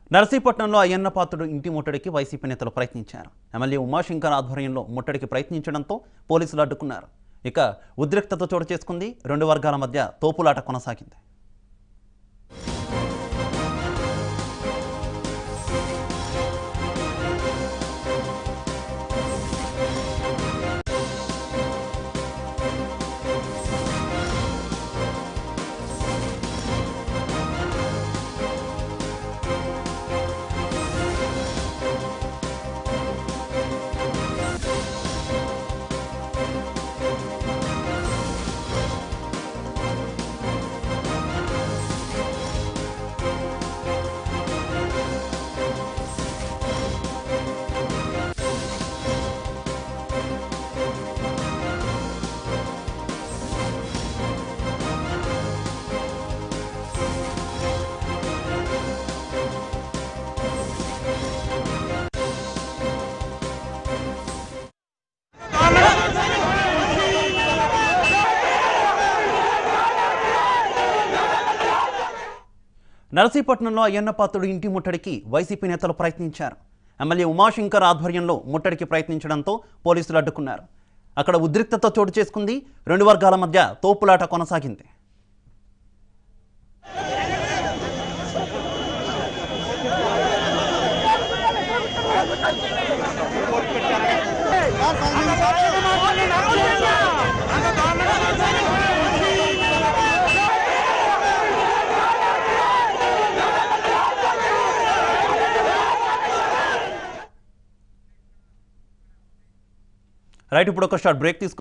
నర్సీపట్నంలో అయ్యన్న పాత్రుడు ఇంటి ముట్టడికి వైసీపీ నేతలు ప్రయత్నించారు ఎమ్మెల్యే ఉమాశంకర్ ఆధ్వర్యంలో ముట్టడికి ప్రయత్నించడంతో పోలీసులు అడ్డుకున్నారు ఇక ఉద్రిక్తత చోటు చేసుకుంది రెండు వర్గాల మధ్య తోపులాట కొనసాగింది నరసీపట్నంలో అయ్యన్న పాత్రుడు ఇంటి ముట్టడికి వైసీపీ నేతలు ప్రయత్నించారు ఎమ్మెల్యే ఉమాశంకర్ ఆధ్వర్యంలో ముట్టడికి ప్రయత్నించడంతో పోలీసులు అడ్డుకున్నారు అక్కడ ఉద్రిక్తత చోటు చేసుకుంది రెండు వర్గాల మధ్య తోపులాట కొనసాగింది రైట్ ఇప్పుడు ఒక షార్ట్ బ్రేక్ తీసుకు